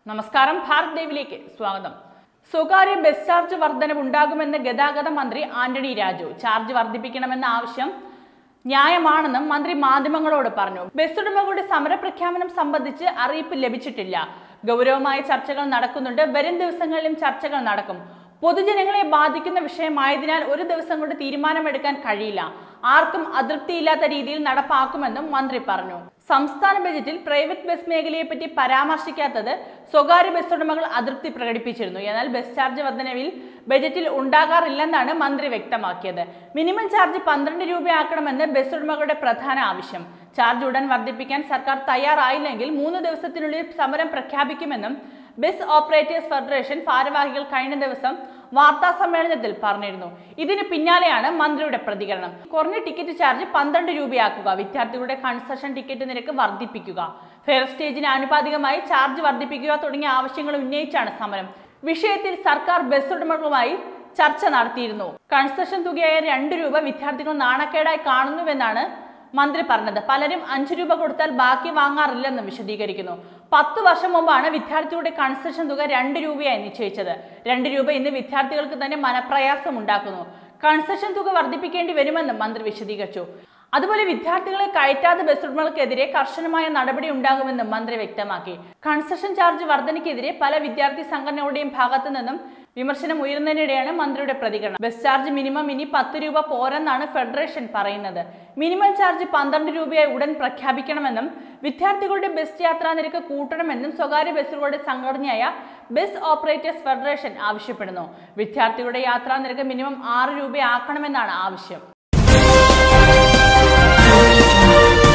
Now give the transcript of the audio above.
നമസ്കാരം ഭാരത് ലൈവിലേക്ക് സ്വാഗതം സ്വകാര്യ ബസ് ചാർജ് വർധനവ് ഉണ്ടാകുമെന്ന് ഗതാഗത മന്ത്രി ആന്റണി രാജു ചാർജ് വർദ്ധിപ്പിക്കണമെന്ന ആവശ്യം ന്യായമാണെന്നും മന്ത്രി മാധ്യമങ്ങളോട് പറഞ്ഞു ബസ് ഉടമകളുടെ സമര പ്രഖ്യാപനം സംബന്ധിച്ച് അറിയിപ്പ് ലഭിച്ചിട്ടില്ല ഗൗരവമായ ചർച്ചകൾ നടക്കുന്നുണ്ട് വരും ദിവസങ്ങളിലും ചർച്ചകൾ നടക്കും പൊതുജനങ്ങളെ ബാധിക്കുന്ന വിഷയമായതിനാൽ ഒരു ദിവസം കൊണ്ട് തീരുമാനമെടുക്കാൻ കഴിയില്ല ആർക്കും അതൃപ്തിയില്ലാത്ത രീതിയിൽ നടപ്പാക്കുമെന്നും മന്ത്രി പറഞ്ഞു സംസ്ഥാന ബജറ്റിൽ പ്രൈവറ്റ് ബസ് മേഖലയെ പറ്റി പരാമർശിക്കാത്തത് സ്വകാര്യ ബസ് ഉടമകൾ അതൃപ്തി പ്രകടിപ്പിച്ചിരുന്നു എന്നാൽ ബസ് ചാർജ് വർധനവിൽ ബജറ്റിൽ ഉണ്ടാകാറില്ലെന്നാണ് മന്ത്രി വ്യക്തമാക്കിയത് മിനിമം ചാർജ് പന്ത്രണ്ട് രൂപയാക്കണമെന്ന് ബസ് ഉടമകളുടെ പ്രധാന ആവശ്യം ചാർജ് ഉടൻ വർദ്ധിപ്പിക്കാൻ സർക്കാർ തയ്യാറായില്ലെങ്കിൽ മൂന്ന് ദിവസത്തിനുള്ളിൽ സമരം പ്രഖ്യാപിക്കുമെന്നും ബസ് ഓപ്പറേറ്റേഴ്സ് ഫെഡറേഷൻ ഭാരവാഹികൾ കഴിഞ്ഞ ദിവസം വാർത്താ സമ്മേളനത്തിൽ പറഞ്ഞിരുന്നു ഇതിന് പിന്നാലെയാണ് മന്ത്രിയുടെ പ്രതികരണം കുറഞ്ഞ ടിക്കറ്റ് ചാർജ് പന്ത്രണ്ട് രൂപയാക്കുക വിദ്യാർത്ഥികളുടെ കൺസെഷൻ ടിക്കറ്റ് നിരക്ക് വർദ്ധിപ്പിക്കുക ഫെയർ സ്റ്റേജിന് ആനുപാതികമായി ചാർജ് വർദ്ധിപ്പിക്കുക തുടങ്ങിയ ആവശ്യങ്ങൾ ഉന്നയിച്ചാണ് സമരം വിഷയത്തിൽ സർക്കാർ ബസ് ഉടമകളുമായി ചർച്ച നടത്തിയിരുന്നു കൺസെഷൻ തുകയായ രണ്ട് രൂപ വിദ്യാർത്ഥികൾ നാണക്കേടായി കാണുന്നുവെന്നാണ് മന്ത്രി പറഞ്ഞത് പലരും അഞ്ചു രൂപ കൊടുത്താൽ ബാക്കി വാങ്ങാറില്ലെന്ന് വിശദീകരിക്കുന്നു പത്ത് വർഷം മുമ്പാണ് വിദ്യാർത്ഥിയുടെ കൺസെഷൻ തുക രണ്ട് രൂപയായി നിശ്ചയിച്ചത് രണ്ട് രൂപ ഇന്ന് വിദ്യാർത്ഥികൾക്ക് തന്നെ മനപ്രയാസം ഉണ്ടാക്കുന്നു കൺസെഷൻ തുക വർദ്ധിപ്പിക്കേണ്ടി വരുമെന്നും മന്ത്രി വിശദീകരിച്ചു അതുപോലെ വിദ്യാർത്ഥികളെ കയറ്റാത്ത ബസ് ഉടമകൾക്കെതിരെ കർശനമായ നടപടി ഉണ്ടാകുമെന്നും മന്ത്രി വ്യക്തമാക്കി കൺസെഷൻ ചാർജ് വർധനയ്ക്കെതിരെ പല വിദ്യാർത്ഥി സംഘടനകളുടെയും ഭാഗത്തു നിന്നും വിമർശനം ഉയർന്നതിനിടെയാണ് മന്ത്രിയുടെ പ്രതികരണം ബസ് ചാർജ് മിനിമം ഇനി പത്ത് രൂപ പോരെന്നാണ് ഫെഡറേഷൻ പറയുന്നത് മിനിമം ചാർജ് പന്ത്രണ്ട് രൂപയായി ഉടൻ പ്രഖ്യാപിക്കണമെന്നും വിദ്യാർത്ഥികളുടെ ബസ് യാത്രാ നിരക്ക് കൂട്ടണമെന്നും സ്വകാര്യ ബസ്സുകളുടെ സംഘടനയായ ബസ് ഓപ്പറേറ്റേഴ്സ് ഫെഡറേഷൻ ആവശ്യപ്പെടുന്നു വിദ്യാർത്ഥികളുടെ യാത്രാ നിരക്ക് മിനിമം ആറ് രൂപയാക്കണമെന്നാണ് ആവശ്യം